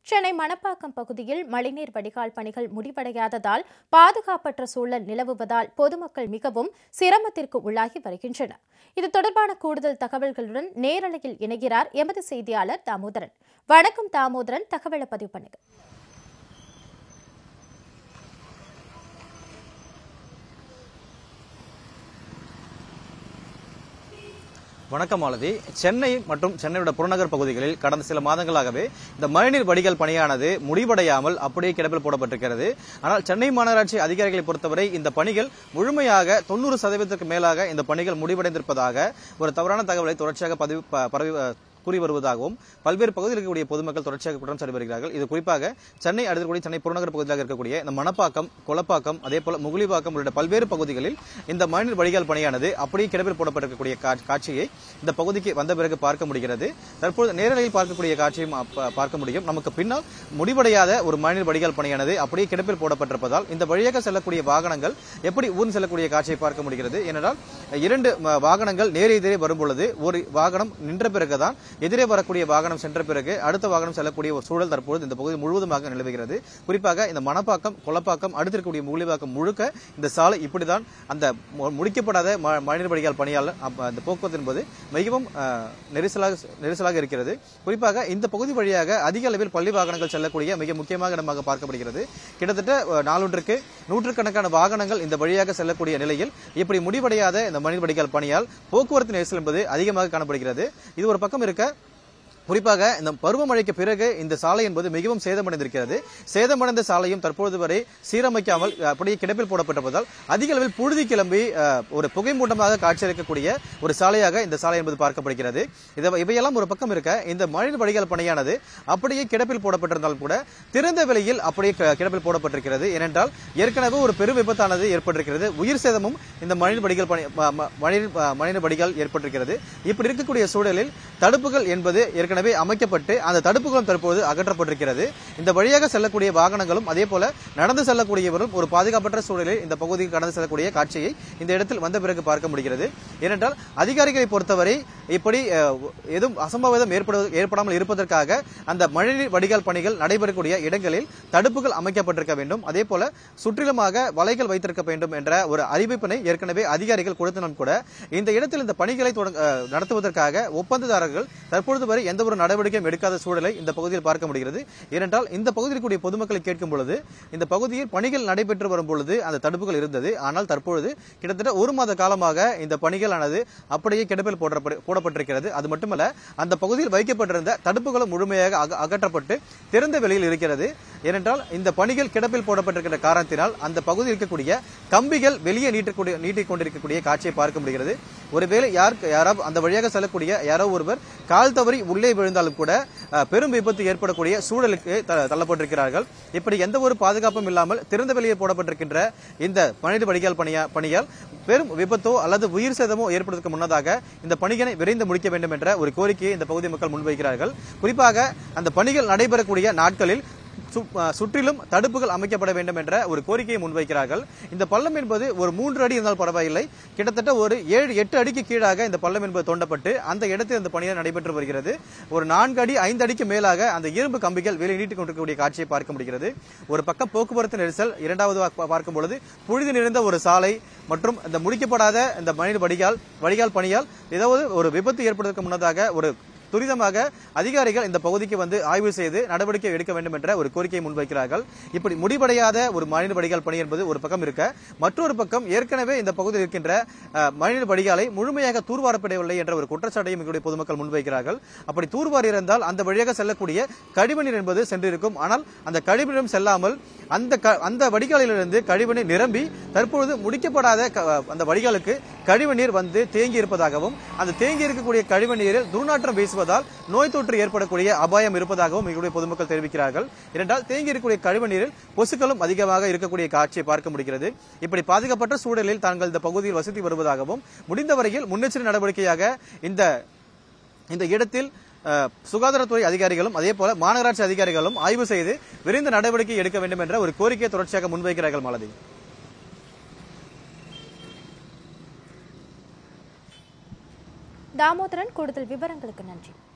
சென்னை மணப்பாக்கம் பகுதியில் மழைநீர் வடிகால் பணிகள் முடிவடையாததால் பாதுகாப்பற்ற சூழல் நிலவுவதால் பொதுமக்கள் மிகவும் சிரமத்திற்கு உள்ளாகி வருகின்றனர் இது தொடர்பான கூடுதல் தகவல்களுடன் நேரலையில் இணைகிறார் எமது செய்தியாளர் தாமோதரன் வணக்கம் தாமோதரன் தகவலை பதிவு பண்ணுங்க வணக்கம் மாலதி சென்னை மற்றும் சென்னையோட புறநகர் பகுதிகளில் கடந்த சில மாதங்களாகவே இந்த மழைநீர் வடிகால் பணியானது முடிவடையாமல் அப்படியே கிடப்பில் போடப்பட்டிருக்கிறது ஆனால் சென்னை மாநகராட்சி அதிகாரிகளை பொறுத்தவரை இந்த பணிகள் முழுமையாக தொண்ணூறு சதவீதத்துக்கு மேலாக இந்த பணிகள் முடிவடைந்திருப்பதாக ஒரு தவறான தகவலை தொடர்ச்சியாக பதிவு ப- பரவி கூறி வருவதாகவும் பல்வேறு பகுதியில் இருக்கக்கூடிய பொதுமக்கள் தொடர்ச்சியாக குற்றம் சாட்டி வருகிறார்கள் இது குறிப்பாக சென்னை அடுத்தக்கூடிய சென்னை புறநகர் பகுதியாக இருக்கக்கூடிய இந்த மணப்பாக்கம் கொலப்பாக்கம் அதே போல முகுலிவாக்கம் உள்ளிட்ட பல்வேறு பகுதிகளில் இந்த மழைநீர் வடிகால் பணியானது அப்படியே கிடப்பில் போடப்பட்டிருக்கக்கூடிய கா- காட்சியை இந்த பகுதிக்கு வந்த பிறகு பார்க்க முடிகிறது தற்போது நேரலையில் பார்க்கக்கூடிய காட்சியும் அப்ப- பார்க்க முடியும் நமக்கு பின்னால் முடிவடையாத ஒரு மழைநீர் வடிகால் பணியானது அப்படியே கிடப்பில் போடப்பட்டிருப்பதால் இந்த வழியாக செல்லக்கூடிய வாகனங்கள் எப்படி ஊர்ந்து செல்லக்கூடிய காட்சியை பார்க்க முடிகிறது ஏனென்றால் இரண்டு ம, வாகனங்கள் நேர் எதிரே வரும் பொழுது ஒரு வாகனம் நின்ற பிறகுதான் எதிரே வரக்கூடிய வாகனம் சென்ற பிறகு அடுத்த வாகனம் செல்லக்கூடிய ஒரு சூழல் தற்போது இந்த பகுதி முழுவதுமாக நிலவுகிறது குறிப்பாக இந்த மணப்பாக்கம் கொலப்பாக்கம் அடுத்திருக்கக்கூடிய முகிலிவாக்கம் முழுக்க இந்த சாலை இப்படிதான் அந்த மு- முடிக்கப்படாத ம- மழைநீர் வடிகால் பணியால் அப்ப அந்த போக்குவரத்து என்பது மிகவும் அஹ், நெரிசலாக நெரிசலாக இருக்கிறது குறிப்பாக இந்த பகுதி வழியாக அதிக அளவில் பள்ளி வாகனங்கள் செல்லக்கூடிய மிக முக்கியமான இடமாக பார்க்கப்படுகிறது கிட்டத்தட்ட அஹ், நாளொன்றுக்கு நூற்றுக்கணக்கான வாகனங்கள் இந்த வழியாக செல்லக்கூடிய நிலையில் இப்படி முடிவடையாத இந்த மணிர் வடிகால் பணியால் போக்குவரத்து நெரிசல் என்பது அதிகமாக காணப்படுகிறது இது ஒரு பக்கம் இருக்க குறிப்பாக இந்த பருவமழைக்கு பிறகு இந்த சாலை என்பது மிகவும் சேதமடைந்திருக்கிறது சேதமடைந்த சாலையும் தற்பொழுது வரை சீரமைக்காமல் அஹ், அப்படியே கிடப்பில் போடப்பட்டிருப்பதால் அதிக அளவில் புழுதி கிளம்பி அஹ், ஒரு புகைமூட்டமாக காட்சியளிக்கக்கூடிய ஒரு சாலையாக இந்த சாலை என்பது பார்க்கப்படுகிறது இதை இவையெல்லாம் ஒரு பக்கம் இருக்க இந்த மழை வடிகால் பணியானது அப்படியே கிடப்பில் போடப்பட்டிருந்தாலும் கூட திறந்த வெளியில் அப்படியே க- கிடப்பில் போடப்பட்டிருக்கிறது ஏனென்றால் ஏற்கனவே ஒரு பெரும் விபத்தானது ஏற்பட்டிருக்கிறது உயிர் சேதமும் இந்த மழை வடிகால் பணி ம- ம- மழைநீர் ம- மழைநீர் வடிகால் ஏற்பட்டிருக்கிறது இப்படி இருக்கக்கூடிய சூழலில் தடுப்புகள் என்பது ஏற்கனவே அமைக்கப்பட்டு அந்த தடுப்புகளும் தற்போது அகற்றப்பட்டிருக்கிறது இந்த வழியாக செல்லக்கூடிய வாகனங்களும் அதே போல நடந்து செல்லக்கூடியவரும் ஒரு பாதுகாப்பற்ற சூழலில் இந்த பகுதிக்கு கடந்து செல்லக்கூடிய காட்சியை இந்த இடத்தில் வந்த பிறகு பார்க்க முடிகிறது ஏனென்றால் அதிகாரிகளை பொறுத்தவரை இப்படி அஹ், எதுவும் அசம்பாவிதம் ஏற்படுவது ஏற்படாமல் இருப்பதற்காக அந்த மழைநீர் வடிகால் பணிகள் நடைபெறக்கூடிய இடங்களில் தடுப்புகள் அமைக்கப்பட்டிருக்க வேண்டும் அதே போல சுற்றிலுமாக வலைகள் வைத்திருக்க வேண்டும் என்ற ஒரு அறிவிப்பினை ஏற்கனவே அதிகாரிகள் கொடுத்தனும் கூட இந்த இடத்தில் இந்த பணிகளை தொடங்க- அஹ், நடத்துவதற்காக ஒப்பந்ததாரர்கள் தற்பொழுது வரை எந்த ஒரு நடவடிக்கையும் எடுக்காத சூழலை இந்த பகுதியில் பார்க்க முடிகிறது ஏனென்றால் இந்த பகுதியில் இருக்கக்கூடிய பொதுமக்களை கேட்கும் பொழுது இந்த பகுதியில் பணிகள் நடைபெற்று வரும் பொழுது அந்த தடுப்புகள் இருந்தது ஆனால் தற்பொழுது கிட்டத்தட்ட ஒரு மாத காலமாக இந்த பணிகளானது அப்படியே கிடப்பில் போடப்பட- போடப்பட்டிருக்கிறது அது மட்டுமல்ல அந்த பகுதியில் வைக்கப்பட்டிருந்த தடுப்புகளும் முழுமையாக அக- அகற்றப்பட்டு திறந்த வெளியில் இருக்கிறது ஏனென்றால் இந்த பணிகள் கிடப்பில் போடப்பட்டிருக்கிற காரணத்தினால் அந்த பகுதியில் இருக்கக்கூடிய கம்பிகள் வெளியே நீட்டக்கூடிய நீட்டிக் கொண்டிருக்கக்கூடிய காட்சியை பார்க்க முடிகிறது ஒருவேளை யார் யாராவது அந்த வழியாக செல்லக்கூடிய யாரோ ஒருவர் கால் தவறி உள்ளே விழுந்தாலும் கூட அஹ், பெரும் விபத்து ஏற்படக்கூடிய சூழலுக்கு த- தள்ளப்பட்டிருக்கிறார்கள் இப்படி எந்த ஒரு பாதுகாப்பும் இல்லாமல் திறந்த வெளியே போடப்பட்டிருக்கின்ற இந்த மனித வடிகால் பணியா பணியால் பெரும் விபத்தோ அல்லது உயிர் சேதமோ ஏற்படுவதற்கு முன்னதாக இந்த பணிகளை விரைந்து முடிக்க வேண்டும் என்ற ஒரு கோரிக்கையை இந்த பகுதி மக்கள் முன்வைக்கிறார்கள் குறிப்பாக அந்த பணிகள் நடைபெறக்கூடிய நாட்களில் சு- அஹ் சுற்றிலும் தடுப்புகள் அமைக்கப்பட வேண்டும் என்ற ஒரு கோரிக்கையை முன்வைக்கிறார்கள் இந்த பள்ளம் என்பது ஒரு மூன்று அடி இருந்தால் பரவாயில்லை கிட்டத்தட்ட ஒரு ஏழு எட்டு அடிக்கு கீழாக இந்த பள்ளம் என்பது தோண்டப்பட்டு அந்த இடத்தில் இந்த பணிகள் நடைபெற்று வருகிறது ஒரு நான்கு அடி ஐந்து அடிக்கு மேலாக அந்த இரும்பு கம்பிகள் வெளியே நீட்டிக் கொண்டிருக்கக்கூடிய காட்சியை பார்க்க முடிகிறது ஒரு பக்கம் போக்குவரத்து நெரிசல் இரண்டாவது வா- பார்க்கும் பொழுது புழுதி நிறைந்த ஒரு சாலை மற்றும் இந்த முடிக்கப்படாத இந்த மனித வடிகால் வடிகால் பணியால் ஏதாவது ஒரு விபத்து ஏற்படுவதற்கு முன்னதாக ஒரு துரிதமாக அதிகாரிகள் இந்த பகுதிக்கு வந்து ஆய்வு செய்து நடவடிக்கை எடுக்க வேண்டும் என்ற ஒரு கோரிக்கையை முன்வைக்கிறார்கள் இப்படி முடிவடையாத ஒரு மழைநீர் வடிகால் பணி என்பது ஒரு பக்கம் இருக்க மற்றொரு பக்கம் ஏற்கனவே இந்த பகுதியில் இருக்கின்ற அஹ், மழைநீர் வடிகாலை முழுமையாக தூர்வாரப்படவில்லை என்ற ஒரு குற்றச்சாட்டையும் இங்குடைய பொதுமக்கள் முன்வைக்கிறார்கள் அப்படி தூர்வாரி இருந்தால் அந்த வழியாக செல்லக்கூடிய கழிவுநீர் என்பது சென்றிருக்கும் ஆனால் அந்த கழிவுநீரும் செல்லாமல் அந்த க- அந்த வடிகாலிலிருந்து கழிவுநீர் நிரம்பி தற்பொழுது முடிக்கப்படாத க- அந்த வடிகாலுக்கு கழிவுநீர் வந்து தேங்கி இருப்பதாகவும் அந்த தேங்கி இருக்கக்கூடிய கழிவுநீரில் துர்நாற்றம் வீசுவதால் நோய் தொற்று ஏற்படக்கூடிய அபாயம் இருப்பதாகவும் இங்குடைய பொதுமக்கள் தெரிவிக்கிறார்கள் இரண்டால் தேங்கி இருக்கக்கூடிய கழிவுநீரில் கொசுக்களும் அதிகமாக இருக்கக்கூடிய காட்சியை பார்க்க முடிகிறது இப்படி பாதுகாப்பற்ற சூழலில் தாங்கள் இந்த பகுதியில் வசித்து வருவதாகவும் முடிந்த வரையில் முன்னெச்சரிக்கை நடவடிக்கையாக இந்த இந்த இடத்தில் அஹ், சுகாதாரத்துறை அதிகாரிகளும் அதே போல மாநகராட்சி அதிகாரிகளும் ஆய்வு செய்து விரைந்து நடவடிக்கை எடுக்க வேண்டும் என்ற ஒரு கோரிக்கையை தொடர்ச்சியாக முன்வைக்கிறார்கள் மாலதி தாமோதரன் கூடுதல் விவரங்களுக்கு நன்றி